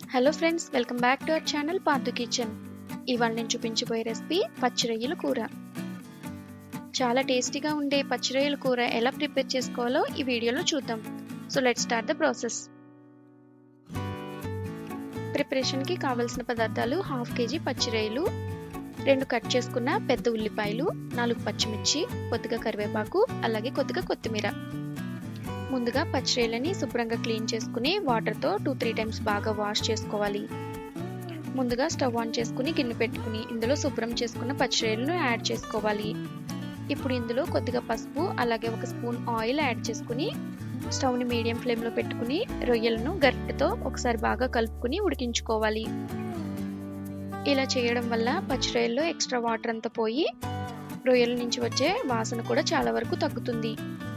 hello friends welcome back to our channel Pardhu kitchen ఇవాళ నేను చూపించబోయే రెసిపీ పచ్చిరొయ్యల కూర చాలా టేస్టీగా ఉండే పచ్చిరొయ్యల కూర ఎలా ప్రిపేర్ చేసుకోవాలో ఈ వీడియోలో చూద్దాం so let start the process ప్రిపరేషన్కి కావలసిన పదార్థాలు హాఫ్ కేజీ పచ్చిరొయ్యలు రెండు కట్ చేసుకున్న పెద్ద ఉల్లిపాయలు నాలుగు పచ్చిమిర్చి కొద్దిగా కరివేపాకు అలాగే కొద్దిగా కొత్తిమీర ముందుగా పచ్చిరొయ్యలని శుభ్రంగా క్లీన్ చేసుకుని వాటర్తో టూ త్రీ టైమ్స్ బాగా వాష్ చేసుకోవాలి ముందుగా స్టవ్ ఆన్ చేసుకుని గిన్నె పెట్టుకుని ఇందులో శుభ్రం చేసుకున్న పచ్చిరొయ్యలను యాడ్ చేసుకోవాలి ఇప్పుడు ఇందులో కొద్దిగా పసుపు అలాగే ఒక స్పూన్ ఆయిల్ యాడ్ చేసుకుని స్టవ్ని మీడియం ఫ్లేమ్లో పెట్టుకుని రొయ్యలను గరిటెతో ఒకసారి బాగా కలుపుకుని ఉడికించుకోవాలి ఇలా చేయడం వల్ల పచ్చిరొయ్యల్లో ఎక్స్ట్రా వాటర్ అంతా పోయి రొయ్యల నుంచి వచ్చే వాసన కూడా చాలా వరకు తగ్గుతుంది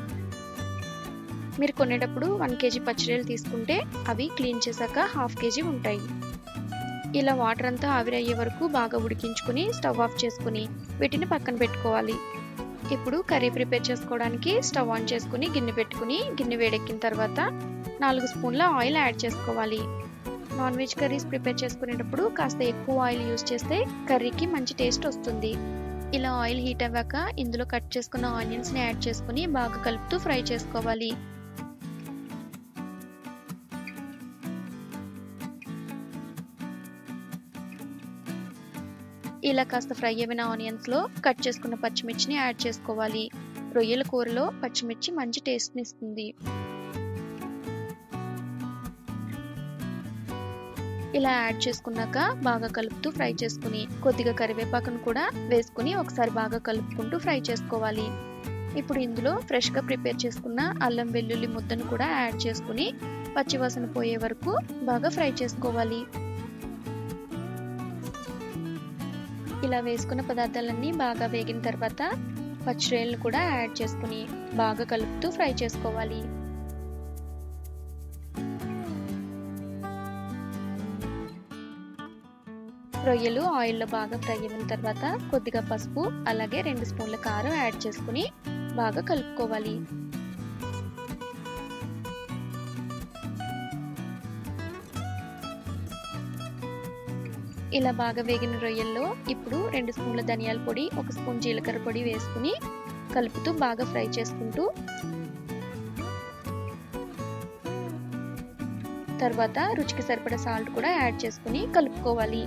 మీరు కొనేటప్పుడు వన్ కేజీ పచ్చిరొయ్యలు తీసుకుంటే అవి క్లీన్ చేశాక హాఫ్ కేజీ ఉంటాయి ఇలా వాటర్ అంతా ఆవిరయ్యే వరకు బాగా ఉడికించుకుని స్టవ్ ఆఫ్ చేసుకుని వీటిని పక్కన పెట్టుకోవాలి ఇప్పుడు కర్రీ ప్రిపేర్ చేసుకోవడానికి స్టవ్ ఆన్ చేసుకుని గిన్నె పెట్టుకుని గిన్నె వేడెక్కిన తర్వాత నాలుగు స్పూన్ల ఆయిల్ యాడ్ చేసుకోవాలి నాన్ వెజ్ కర్రీస్ ప్రిపేర్ చేసుకునేటప్పుడు కాస్త ఎక్కువ ఆయిల్ యూస్ చేస్తే కర్రీకి మంచి టేస్ట్ వస్తుంది ఇలా ఆయిల్ హీట్ అవ్వాక ఇందులో కట్ చేసుకున్న ఆనియన్స్ని యాడ్ చేసుకుని బాగా కలుపుతూ ఫ్రై చేసుకోవాలి ఇలా కాస్త ఫ్రై అయిన ఆనియన్స్లో కట్ చేసుకున్న పచ్చిమిర్చిని యాడ్ చేసుకోవాలి రొయ్యల కూరలో పచ్చిమిర్చి మంచి టేస్ట్ని ఇస్తుంది ఇలా యాడ్ చేసుకున్నాక బాగా కలుపుతూ ఫ్రై చేసుకుని కొద్దిగా కరివేపాకును కూడా వేసుకుని ఒకసారి బాగా కలుపుకుంటూ ఫ్రై చేసుకోవాలి ఇప్పుడు ఇందులో ఫ్రెష్గా ప్రిపేర్ చేసుకున్న అల్లం వెల్లుల్లి ముద్దను కూడా యాడ్ చేసుకుని పచ్చివాసన పోయే వరకు బాగా ఫ్రై చేసుకోవాలి ఇలా వేసుకున్న పదార్థాలన్నీ బాగా వేగిన తర్వాత పచ్చిరొయ్యలను కూడా యాడ్ చేసుకుని బాగా కలుపుతూ ఫ్రై చేసుకోవాలి రొయ్యలు ఆయిల్లో బాగా ఫ్రై అయిన తర్వాత కొద్దిగా పసుపు అలాగే రెండు స్పూన్ల కారం యాడ్ చేసుకుని బాగా కలుపుకోవాలి ఇలా బాగా వేగిన రొయ్యల్లో ఇప్పుడు రెండు స్పూన్ల ధనియాల పొడి ఒక స్పూన్ జీలకర్ర పొడి వేసుకుని కలుపుతూ బాగా ఫ్రై చేసుకుంటూ తర్వాత రుచికి సరిపడా సాల్ట్ కూడా యాడ్ చేసుకుని కలుపుకోవాలి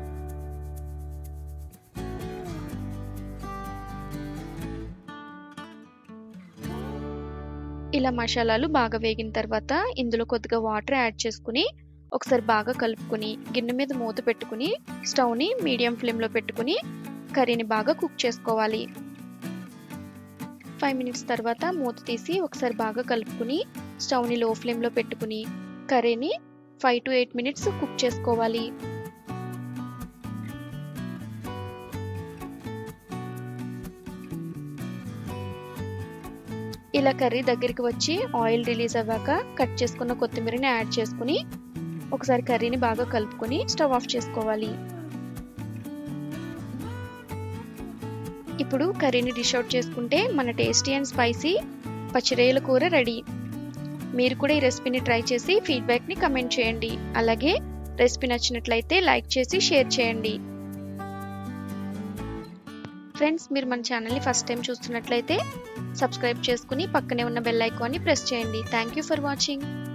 ఇలా మసాలాలు బాగా వేగిన తర్వాత ఇందులో కొద్దిగా వాటర్ యాడ్ చేసుకుని ఒకసారి బాగా కలుపుకుని గిన్నె మీద మూత పెట్టుకుని స్టవ్ని మీడియం ఫ్లేమ్లో పెట్టుకుని కర్రీని బాగా కుక్ చేసుకోవాలి ఫైవ్ మినిట్స్ తర్వాత మూత తీసి ఒకసారి బాగా కలుపుకుని స్టవ్ని లో ఫ్లేమ్లో పెట్టుకుని కర్రీని five to eight minutes cook చేసుకోవాలి ఇలా కర్రీ దగ్గరికి వచ్చి ఆయిల్ రిలీజ్ అవ్వాక కట్ చేసుకున్న కొత్తిమీరని యాడ్ చేసుకుని ఒకసారి కర్రీని బాగా కలుపుకొని స్టవ్ ఆఫ్ చేసుకోవాలి ఇప్పుడు కర్రీని డిష్ అవుట్ చేసుకుంటే మన టేస్టీ అండ్ స్పైసీ పచ్చిరొయ్యల కూర రెడీ మీరు కూడా ఈ రెసిపీని ట్రై చేసి ఫీడ్బ్యాక్ని కమెంట్ చేయండి అలాగే రెసిపీ నచ్చినట్లయితే లైక్ చేసి షేర్ చేయండి ఫ్రెండ్స్ మీరు మన ఛానల్ని ఫస్ట్ టైం చూస్తున్నట్లయితే సబ్స్క్రైబ్ చేసుకుని పక్కనే ఉన్న బెల్ ఐకాన్ని ప్రెస్ చేయండి థ్యాంక్ యూ ఫర్ వాచింగ్